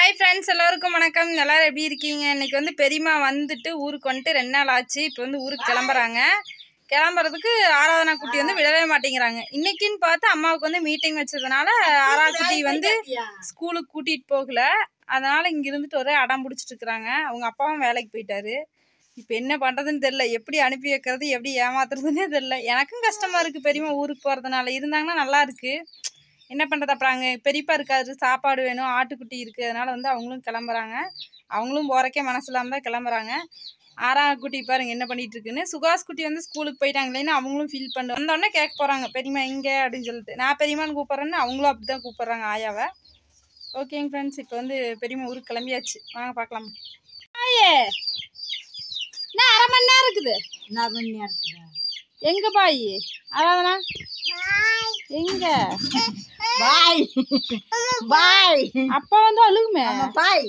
Hi friends எல்லாருக்கும் வணக்கம் எல்லாரும் எப்படி இருக்கீங்க இன்னைக்கு வந்து பெரியம்மா வந்துட்டு ஊருக்கு வந்துட்டு ரெண்டு நாள் ஆச்சு இப்போ வந்து ஊருக்கு கிளம்புறாங்க கிளம்புறதுக்கு ஆராதனா குட்டி வந்து விடவே மாட்டேங்கிறாங்க இன்னைக்குன்னு பார்த்து அம்மாவுக்கு வந்து மீட்டிங் வச்சதுனால ஆரா குட்டி வந்து ஸ்கூலுக்கு கூட்டிகிட்டு போகல அதனால இங்க இருந்துட்டு ஒரே அடம் பிடிச்சிட்டு இருக்கிறாங்க அவங்க அப்பாவும் வேலைக்கு போயிட்டாரு இப்போ என்ன பண்ணுறதுன்னு தெரில எப்படி அனுப்பி வைக்கிறது எப்படி ஏமாத்துறதுன்னே தெரில எனக்கும் கஷ்டமாக இருக்குது பெரியம்மா ஊருக்கு போகிறதுனால இருந்தாங்கன்னா நல்லா இருக்கு என்ன பண்ணுறது அப்புறம் அங்கே பெரியப்பா இருக்காரு சாப்பாடு வேணும் ஆட்டுக்குட்டி இருக்குது அதனால வந்து அவங்களும் கிளம்புறாங்க அவங்களும் போகிறக்கே மனசு இல்லாமல் தான் கிளம்புறாங்க ஆறா குட்டி பாருங்க என்ன பண்ணிட்டு இருக்குன்னு சுகாஸ் குட்டி வந்து ஸ்கூலுக்கு போயிட்டாங்களேன்னு அவங்களும் ஃபீல் பண்ண வந்தோடனே கேட்க போகிறாங்க பெரியம்மா இங்கே அப்படின்னு சொல்லிட்டு நான் பெரியம்மான்னு கூப்பிட்றேன்னு அவங்களும் அப்படி தான் கூப்பிட்றாங்க ஆயாவை ஓகேங்க ஃப்ரெண்ட்ஸ் இப்போ வந்து பெரியம்மா ஊருக்கு கிளம்பியாச்சு வாங்க பார்க்கலாம் ஆயே என்ன அரை மணி நேரம் இருக்குது நவன்யா இருக்குதா எங்க பாய் அதாவதுனா எங்க பாய் பாய் அப்பா வந்து அழுகுமே பாய்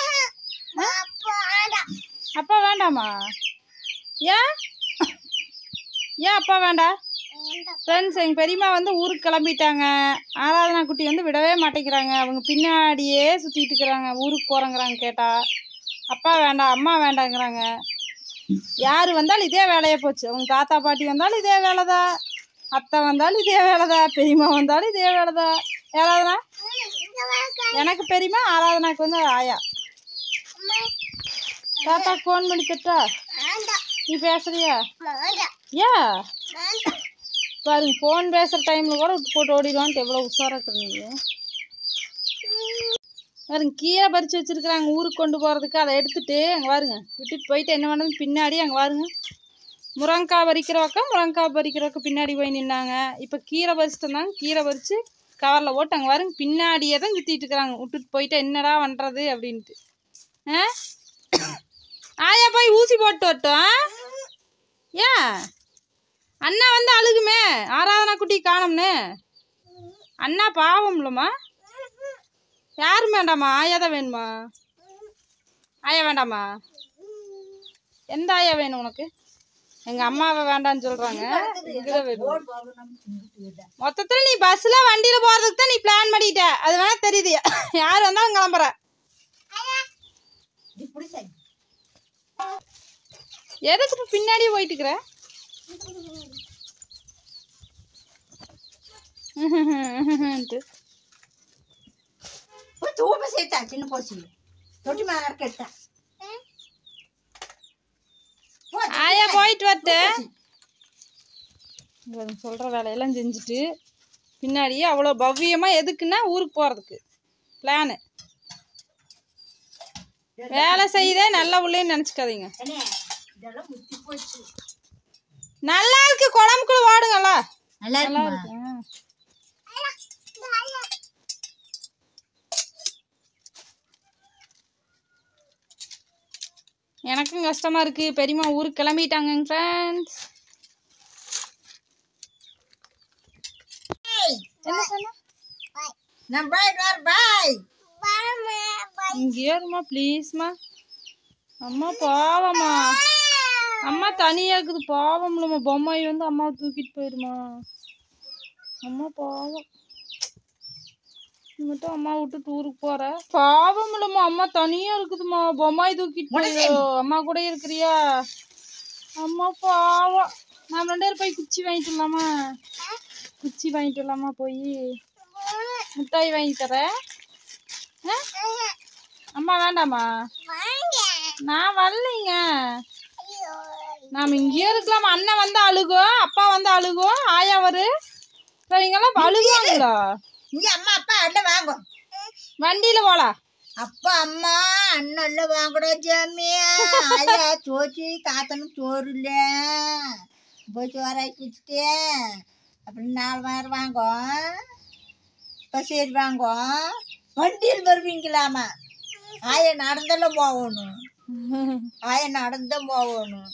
அப்பா வேண்டாமா ஏன் ஏன் அப்பா வேண்டாம் ஃப்ரெண்ட்ஸ் எங்கள் பெரியம்மா வந்து ஊருக்கு கிளம்பிட்டாங்க ஆராதனா குட்டி வந்து விடவே மாட்டேங்கிறாங்க அவங்க பின்னாடியே சுற்றிட்டு இருக்கிறாங்க ஊருக்கு போகிறேங்கிறாங்க கேட்டா அப்பா வேண்டாம் அம்மா வேண்டாங்கிறாங்க யார் வந்தாலும் இதே வேலையே போச்சு அவங்க தாத்தா பாட்டி வந்தாலும் இதே வேலை தான் அத்தை வந்தாலும் இதே வேலை தான் பெரியம்மா வந்தாலும் இதே வேலை தான் யாராவதுனா எனக்கு பெரியம்மா ஆராதனாக்கு வந்து ஆயா தாத்தா ஃபோன் பண்ணி தட்டா நீ பேசுறியா ஏன் பாருங்க ஃபோன் பேசுகிற டைமில் கூட விட்டு போட்டு ஓடிடுவான்ட்டு எவ்வளோ உஷாராக இருக்கிறீங்க பாருங்க கீரை பறித்து வச்சிருக்கிறாங்க ஊருக்கு கொண்டு போகிறதுக்கு அதை எடுத்துட்டு அங்கே பாருங்க விட்டுட்டு போயிட்டு என்ன பண்ணது பின்னாடி அங்கே பாருங்க முருங்கக்காய் பறிக்கிற பக்கம் முருங்கக்காய் பறிக்கிற பக்கம் பின்னாடி போய் நின்னாங்க இப்போ கீரை பறிச்சுட்டு வந்தாங்க கீரை பறித்து கவரில் போட்டு அங்கே பாருங்க பின்னாடியே தான் சுற்றிட்டு இருக்கிறாங்க விட்டுட்டு போயிட்டு என்னடா பண்ணுறது அப்படின்ட்டு ஆ ஆயா போய் ஊசி போட்டு வரட்டும் ஆ? ஏன் அண்ணா வந்து அழுகுமே ஆராதனா குட்டி காணோம்னு அண்ணா பாவம்லம்மா யாரும் வேண்டாமா ஆயா தான் வேணுமா ஆயா வேண்டாமா எந்த ஆயா வேணும் உனக்கு எங்க அம்மாவை வேண்டாம்னு சொல்றாங்க இதுதான் வேணும் மொத்தத்துல நீ பஸ்ல வண்டியில போறதுக்கு தான் நீ பிளான் பண்ணிட்ட அது வேணா தெரியுது யார் வந்தாலும் கிளம்புற இப்படி செய் எதுக்கு இப்ப பின்னாடியே போயிட்டு இருக்கிற போய் தூப்ப சேர்த்தா சின்ன போச்சு தொட்டி மேல இருக்கட்டா ஆயா போயிட்டு வரட்டு இவன் சொல்ற வேலையெல்லாம் செஞ்சுட்டு பின்னாடியே அவ்வளோ பவ்யமா எதுக்குன்னா ஊருக்கு போறதுக்கு பிளானு வேலை செய்யுதே நல்ல உள்ளேன்னு நினச்சிக்காதீங்க அண்ணே இதெல்லாம் முத்தி போச்சு நல்லா இருக்கு குழம்புக்குள்ள வாடுங்களா நல்லா நல்லா இருக்குமா இருக்கு ஆ. எனக்கும் கஷ்டமா இருக்கு பெரியம்மா ஊருக்கு கிளம்பிட்டாங்க ஃப்ரெண்ட்ஸ் என்ன சொன்ன நான் பாய் வர பாய் இங்கே இருமா ப்ளீஸ்மா அம்மா பாவம்மா அம்மா தனியா இருக்குது பாவம்லம்மா பொம்மாயி வந்து அம்மாவை தூக்கிட்டு போயிருமா அம்மா பாவம் நீ மட்டும் அம்மா விட்டு ஊருக்கு போற பாவம் இல்லம்மா அம்மா தனியா இருக்குதும்மா பொம்மாய் தூக்கிட்டு போய் அம்மா கூட இருக்கிறியா அம்மா பாவம் நான் ரெண்டு பேரும் போய் குச்சி வாங்கிட்டு வரலாமா குச்சி வாங்கிட்டு வரலாமா போய் மிட்டாய் வாங்கி தரேன் ஆ? அம்மா வேண்டாமா நான் வரலைங்க நாம இங்கேயே இருக்கலாம் அண்ணன் வந்து அழுகும் அப்பா வந்து அழுகும் ஆயா வரு இவங்கெல்லாம் அழுகுவாங்களா இங்க அம்மா அப்பா அண்ணன் வாங்க வண்டியில போலாம் அப்பா அம்மா அண்ணன் எல்லாம் வாங்கடா ஜாமியா ஆயா சோச்சு தாத்தனும் சோறு இல்ல போய் சோறாக்கி வச்சுட்டேன் அப்புறம் நாலு வாரம் வாங்க இப்போ சரி வாங்க வண்டியில் வருவீங்களாமா ஆயா நடந்தெல்லாம் போகணும் ஆயா நடந்துதான் போகணும்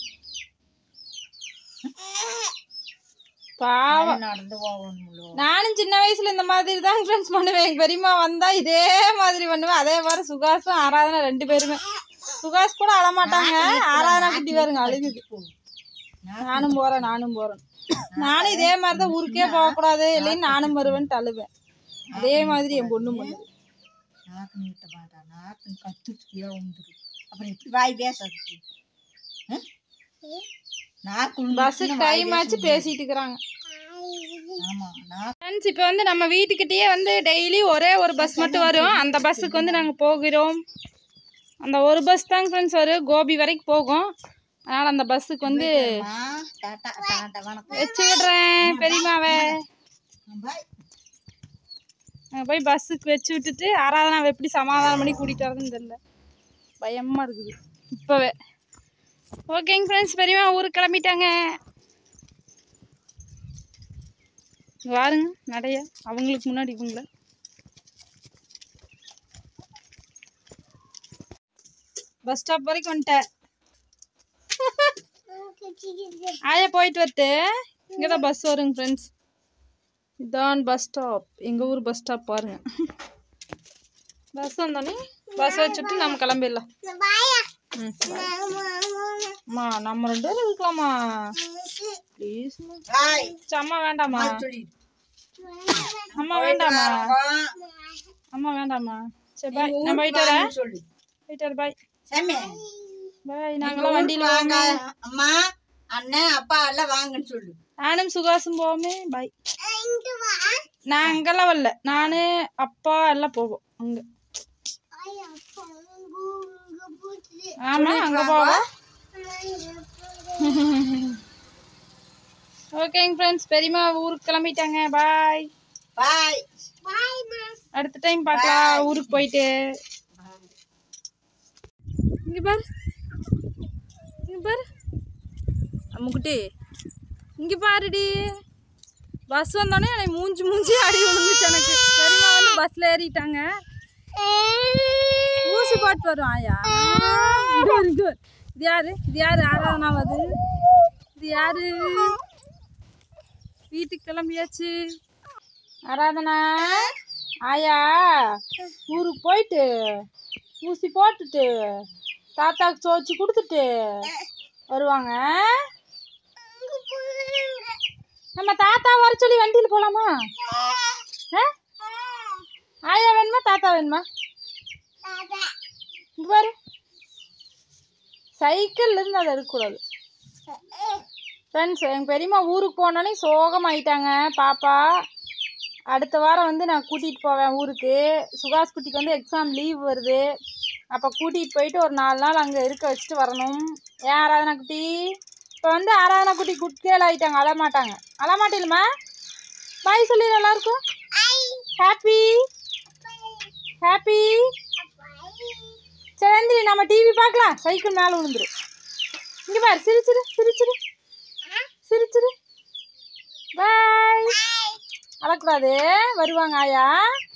பாவம் ஆயா நடந்து போகணும்லோ நானும் சின்ன வயசுல இந்த மாதிரி தான் ஃப்ரெண்ட்ஸ் பண்ணுவேன் எங்க பெரியம்மா வந்தா இதே மாதிரி பண்ணுவேன் அதே மாதிரி சுகாசும் ஆராதனா ரெண்டு பேருமே சுகாஸ் கூட அழமாட்டாங்க ஆராதனா குட்டி பாருங்க அழுகுது நானும் போறேன் நானும் போறேன் நானும் இதே மாதிரி தான் ஊருக்கே போகக்கூடாது இல்லைன்னு நானும் வருவேன்ட்டு அழுவேன் அதே மாதிரி என் பொண்ணும் பண்ணுது நாக்கு நீட்ட மாட்டான் நாக்கு கத்துட்டு கீழே வந்துடும் அப்புறம் எப்படி வாய் பேசுறது ஆ? நாக்கு பஸ் விழுந்துச்சுன்னா வாய் டைம் பேச ஆச்சு முடியாது. பேசிட்டு இருக்கிறாங்க ஆமா நாக்கு ஃப்ரெண்ட்ஸ் இப்போ வந்து நம்ம வீட்டுக்கிட்டேயே வந்து டெய்லி ஒரே ஒரு பஸ் மட்டும் வரும் அந்த பஸ்ஸுக்கு வந்து நாங்கள் போகிறோம் அந்த ஒரு பஸ் தாங்க ஃப்ரெண்ட்ஸ் வரும் கோபி வரைக்கும் போகும் அதனால் அந்த பஸ்ஸுக்கு வந்து அம்மா, டாட்டா டாட்டா வணக்கம் வச்சு விடுறேன் பெரியமாவை பாய் அங்கே போய் பஸ்ஸுக்கு வச்சு விட்டுட்டு ஆராதனாவை எப்படி சமாதானம் பண்ணி கூட்டிகிட்டு வரதுன்னு தெரியல பயமாக இருக்குது இப்போவே ஓகேங்க ஃப்ரெண்ட்ஸ் பெரியமா ஊருக்கு கிளம்பிட்டாங்க இங்க பாருங்க நடைய அவங்களுக்கு முன்னாடி இவங்கள பஸ் ஸ்டாப் வரைக்கும் வந்துட்டேன் ஆயா போயிட்டு வரட்டு இங்கே தான் பஸ் வருங்க ஃப்ரெண்ட்ஸ் இதான் பஸ் ஸ்டாப் எங்கள் ஊர் பஸ் ஸ்டாப் பாருங்க பஸ் வந்தோடனே பஸ் வச்சுட்டு நம்ம கிளம்பிடலாம் ம் அம்மா நம்ம ரெண்டு பேரும் இருக்கலாமா ப்ளீஸ்மா பாய் அம்மா வேண்டாமா சொல்லி அம்மா வேண்டாமா அம்மா வேண்டாமா சரி பாய் நான் போயிட்டு வரேன் சொல்லு போயிட்டு வரேன் பாய் சாமி பாய் நாங்களாம் வண்டியில் வாங்க வாங்க அம்மா அண்ணன் அப்பா எல்லாம் வாங்கன்னு சொல்லு நானும் சுகாசும் போவோமே பாய் நான் அங்கெல்லாம் வரல நானு அப்பா எல்லாம் போவோம் அங்க ஆமா அங்க போவோம் ஓகேங்க ஃப்ரெண்ட்ஸ் பெரியம்மா ஊருக்கு கிளம்பிட்டாங்க பாய் பாய் அடுத்த டைம் பார்க்கலாம் ஊருக்கு போயிட்டு இங்க பாரு இங்க பாரு அம்முக்குட்டி இங்க பாருடி பஸ் வந்தோடனே எனக்கு மூஞ்சி மூஞ்சி அடி விழுந்துச்சு எனக்கு பெரியம்மா வந்து பஸ்ல ஏறிட்டாங்க ஊசி போட்டு வரும் ஆயா இங்க வரு, இங்க வரு. இது யாரு இது யாரு ஆராதனாவது இது யாரு வீட்டுக்கு கிளம்பியாச்சு ஆராதனா ஆயா ஊருக்கு போயிட்டு ஊசி போட்டுட்டு தாத்தாக்கு சோச்சு கொடுத்துட்டு வருவாங்க நம்ம தாத்தா வர சொல்லி வண்டியில் போகலாமா ஆ? ஆயா வேணுமா தாத்தா வேணுமா இங்க பாரு சைக்கிள்ல இருந்து அதை எடுக்கக்கூடாது ஃப்ரெண்ட்ஸ் எங்கள் பெரியம்மா ஊருக்கு போனோடனே சோகமாயிட்டாங்க பாப்பா அடுத்த வாரம் வந்து நான் கூட்டிகிட்டு போவேன் ஊருக்கு சுகாஷ் குட்டிக்கு வந்து எக்ஸாம் லீவ் வருது அப்போ கூட்டிகிட்டு போயிட்டு ஒரு நாலு நாள் அங்கே இருக்க வச்சுட்டு வரணும் ஏன் ஆராதனா குட்டி இப்போ வந்து ஆராதனா குட்டி குட்கேல் ஆகிட்டாங்க அழமாட்டாங்க அழமாட்டிலுமா பாய் சொல்லி எல்லாருக்கும் ஹாப்பி ஹாப்பி சரி எந்திரி நம்ம டிவி பார்க்கலாம் சைக்கிள் மேலே விழுந்துரு இங்கே பாரு சிரிச்சிரு சிரிச்சிரு சிரிச்சிரு பாய் அழக்கூடாது வருவாங்க ஆயா